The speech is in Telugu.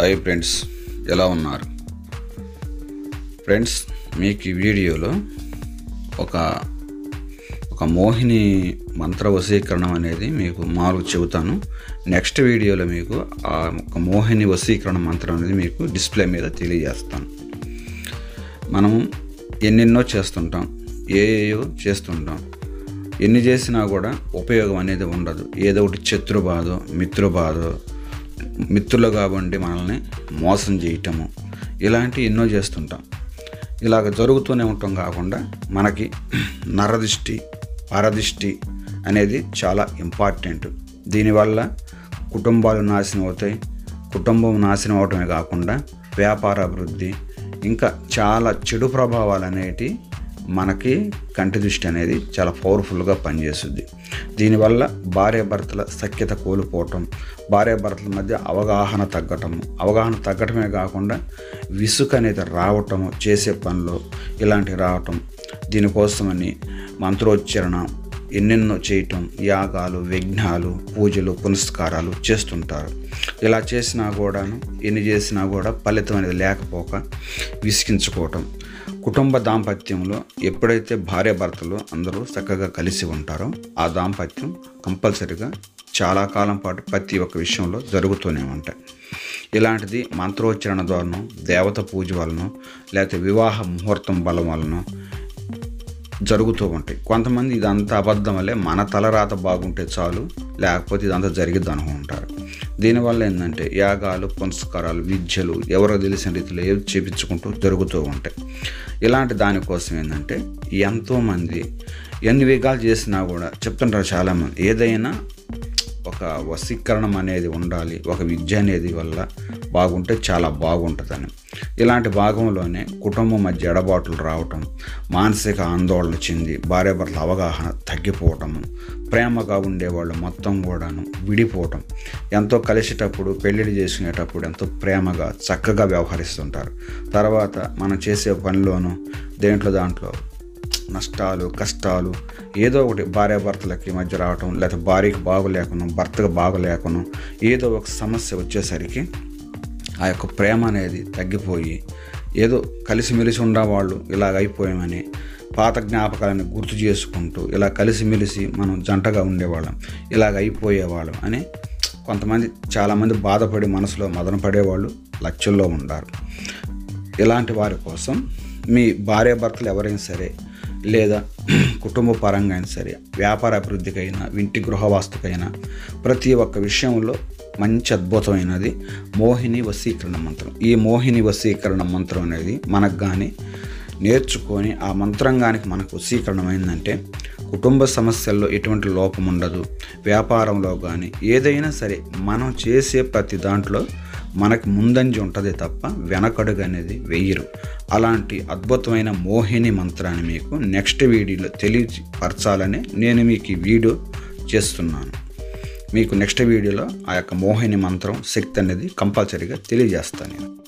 హాయ్ ఫ్రెండ్స్ ఎలా ఉన్నారు ఫ్రెండ్స్ మీకు ఈ వీడియోలో ఒక ఒక మోహిని మంత్ర వశీకరణం అనేది మీకు మామూలుగా చెబుతాను నెక్స్ట్ వీడియోలో మీకు ఆ ఒక మోహిని వశీకరణ మంత్రం అనేది మీకు డిస్ప్లే మీద తెలియజేస్తాను మనం ఎన్నెన్నో చేస్తుంటాం ఏ ఏయో చేస్తుంటాం ఎన్ని చేసినా కూడా ఉపయోగం అనేది ఉండదు ఏదో ఒకటి శత్రు బాధో మిత్రు బాధో మిత్రులు కాబట్టి మనల్ని మోసం చేయటము ఇలాంటి ఎన్నో చేస్తుంటాం ఇలాగ జరుగుతూనే ఉంటాం కాకుండా మనకి నరదిష్టి పరదిష్టి అనేది చాలా ఇంపార్టెంట్ దీనివల్ల కుటుంబాలు నాశనం అవుతాయి కుటుంబం నాశనం అవటమే కాకుండా వ్యాపార అభివృద్ధి ఇంకా చాలా చెడు ప్రభావాలు అనేటి మనకి కంటి దృష్టి అనేది చాలా పవర్ఫుల్గా పనిచేస్తుంది దీనివల్ల భార్యాభర్తల సఖ్యత కోల్పోవటం భార్యాభర్తల మధ్య అవగాహన తగ్గటము అవగాహన తగ్గటమే కాకుండా విసుగు అనేది రావటము చేసే పనులు ఇలాంటివి రావటం దీనికోసమని మంత్రోచ్చరణ ఎన్నెన్నో చేయటం యాగాలు యజ్ఞాలు పూజలు పునస్కారాలు చేస్తుంటారు ఇలా చేసినా కూడాను ఎన్ని చేసినా కూడా ఫలితం అనేది లేకపోక విసిగించుకోవటం కుటుంబ దాంపత్యంలో ఎప్పుడైతే భార్యాభర్తలు అందరూ చక్కగా కలిసి ఉంటారో ఆ దాంపత్యం కంపల్సరిగా చాలా కాలం పాటు ప్రతి ఒక్క విషయంలో జరుగుతూనే ఉంటాయి ఇలాంటిది మంత్రోచ్చరణ ద్వారానో దేవత పూజ వలన లేకపోతే వివాహ ముహూర్తం బలం వలన జరుగుతూ ఉంటాయి కొంతమంది ఇదంతా అబద్ధం వల్లే మన తలరాత బాగుంటే చాలు లేకపోతే ఇదంతా జరిగిద్ది అనుకుంటారు దీనివల్ల ఏంటంటే యాగాలు పునస్కారాలు విద్యలు ఎవరో తెలిసిన రీతిలో ఏవి చేపించుకుంటూ జరుగుతూ ఉంటాయి ఇలాంటి దానికోసం ఏంటంటే ఎంతోమంది ఎన్ని వేగాలు చేసినా కూడా చెప్తుంటారు చాలామంది ఏదైనా ఒక వశీకరణం అనేది ఉండాలి ఒక విద్య అనేది వల్ల బాగుంటే చాలా బాగుంటుందని ఇలాంటి భాగంలోనే కుటుంబం మధ్య ఎడబాట్లు రావటం మానసిక ఆందోళన చెంది భార్యాభర్తల అవగాహన తగ్గిపోవటము ప్రేమగా ఉండేవాళ్ళు మొత్తం కూడాను విడిపోవటం ఎంతో కలిసేటప్పుడు పెళ్ళిళ్ళు చేసుకునేటప్పుడు ఎంతో ప్రేమగా చక్కగా వ్యవహరిస్తుంటారు తర్వాత మనం చేసే పనిలోనూ దేంట్లో దాంట్లో నష్టాలు కష్టాలు ఏదో ఒకటి భార్యాభర్తలకి మధ్య రావటం లేకపోతే భార్యకి బాగోలేకను భర్తకు బాగోలేకను ఏదో ఒక సమస్య వచ్చేసరికి ఆ యొక్క ప్రేమ అనేది తగ్గిపోయి ఏదో కలిసిమెలిసి ఉండేవాళ్ళు ఇలాగ అయిపోయామని పాత జ్ఞాపకాలను గుర్తు చేసుకుంటూ ఇలా కలిసిమెలిసి మనం జంటగా ఉండేవాళ్ళం ఇలాగ అయిపోయేవాళ్ళం అని కొంతమంది చాలామంది బాధపడి మనసులో మదన పడేవాళ్ళు లక్షల్లో ఉండారు ఇలాంటి వారి కోసం మీ భార్యాభర్తలు ఎవరైనా సరే లేదా కుటుంబ పరంగా అయినా సరే వ్యాపార అభివృద్ధికైనా ఇంటి గృహవాస్తుకైనా ప్రతి ఒక్క విషయంలో మంచి అద్భుతమైనది మోహిని వశీకరణ మంత్రం ఈ మోహిని వశీకరణ మంత్రం అనేది మనకు కానీ నేర్చుకొని ఆ మంత్రంగానికి మనకు వశీకరణమైందంటే కుటుంబ సమస్యల్లో ఎటువంటి లోపం ఉండదు వ్యాపారంలో కానీ ఏదైనా సరే మనం చేసే ప్రతి దాంట్లో మనకు ముందంజ ఉంటుంది తప్ప వెనకడుగు అనేది వెయ్యరు అలాంటి అద్భుతమైన మోహిని మంత్రాన్ని మీకు నెక్స్ట్ వీడియోలో తెలియపరచాలని నేను మీకు ఈ వీడియో చేస్తున్నాను మీకు నెక్స్ట్ వీడియోలో ఆ యొక్క మోహిని మంత్రం శక్తి అనేది కంపల్సరీగా తెలియజేస్తాను నేను